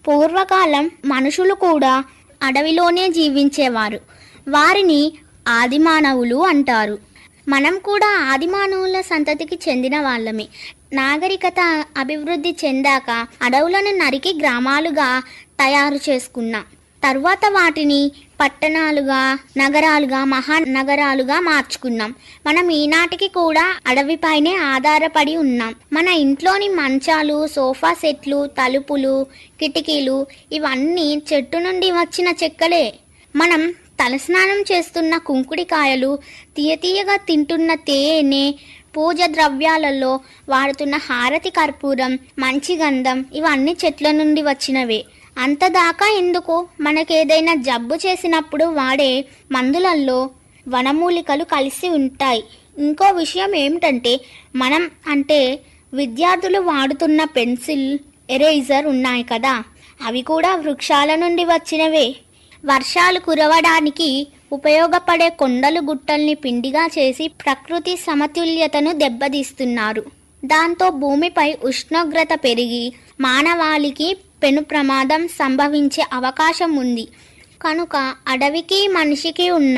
పూర్వకాలం మనుషులు కూడా అడవిలోనే జీవించేవారు వారిని ఆదిమానవులు అంటారు మనం కూడా ఆదిమానవుల సంతతికి చెందిన వాళ్ళమే నాగరికత అభివృద్ధి చెందాక అడవులను నరికి గ్రామాలుగా తయారు చేసుకున్నాం తర్వాత వాటిని పట్టణాలుగా నగరాలుగా మహానగరాలుగా మార్చుకున్నాం మనం ఈనాటికి కూడా అడవిపైనే ఆధారపడి ఉన్నాం మన ఇంట్లోని మంచాలు సోఫా సెట్లు తలుపులు కిటికీలు ఇవన్నీ చెట్టు నుండి వచ్చిన చెక్కలే మనం తలస్నానం చేస్తున్న కుంకుడికాయలు తీయతీయగా తింటున్న తేనె పూజ ద్రవ్యాలలో వాడుతున్న హారతి కర్పూరం మంచి గంధం ఇవన్నీ చెట్ల నుండి వచ్చినవే అంతదాకా ఎందుకు మనకేదైనా జబ్బు చేసినప్పుడు వాడే మందులల్లో వనమూలికలు కలిసి ఉంటాయి ఇంకో విషయం ఏమిటంటే మనం అంటే విద్యార్థులు వాడుతున్న పెన్సిల్ ఎరేజర్ ఉన్నాయి కదా అవి కూడా వృక్షాల నుండి వచ్చినవే వర్షాలు కురవడానికి ఉపయోగపడే కొండలు గుట్టల్ని పిండిగా చేసి ప్రకృతి సమతుల్యతను దెబ్బతీస్తున్నారు దాంతో భూమిపై ఉష్ణోగ్రత పెరిగి మానవాళికి పెను ప్రమాదం సంభవించే అవకాశం ఉంది కనుక అడవికి మనిషికి ఉన్న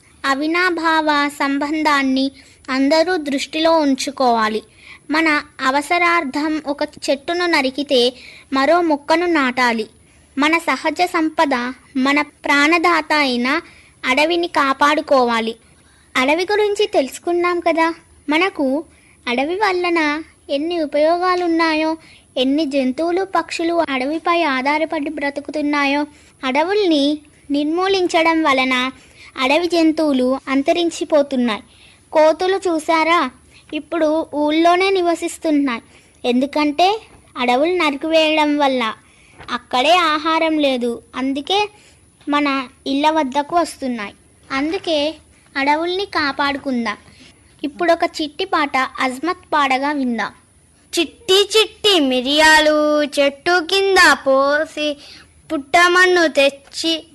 అవినాభావ సంబంధాన్ని అందరూ దృష్టిలో ఉంచుకోవాలి మన అవసరార్థం ఒక చెట్టును నరికితే మరో మొక్కను నాటాలి మన సహజ సంపద మన ప్రాణదాత అయిన అడవిని కాపాడుకోవాలి అడవి గురించి తెలుసుకున్నాం కదా మనకు అడవి వలన ఎన్ని ఉపయోగాలున్నాయో ఎన్ని జంతువులు పక్షులు అడవిపై ఆధారపడి బ్రతుకుతున్నాయో అడవుల్ని నిర్మూలించడం వలన అడవి జంతువులు అంతరించిపోతున్నాయి కోతులు చూసారా ఇప్పుడు ఊళ్ళోనే నివసిస్తున్నాయి ఎందుకంటే అడవులు నరికివేయడం వల్ల అక్కడే ఆహారం లేదు అందుకే మన ఇళ్ళ వద్దకు వస్తున్నాయి అందుకే అడవుల్ని కాపాడుకుందాం ఇప్పుడు ఒక చిట్టి పాట అజ్మత్ పాడగా విందాం చిట్టి చిట్టి మిరియాలు చెట్టు కింద పోసి పుట్టమన్ను తెచ్చి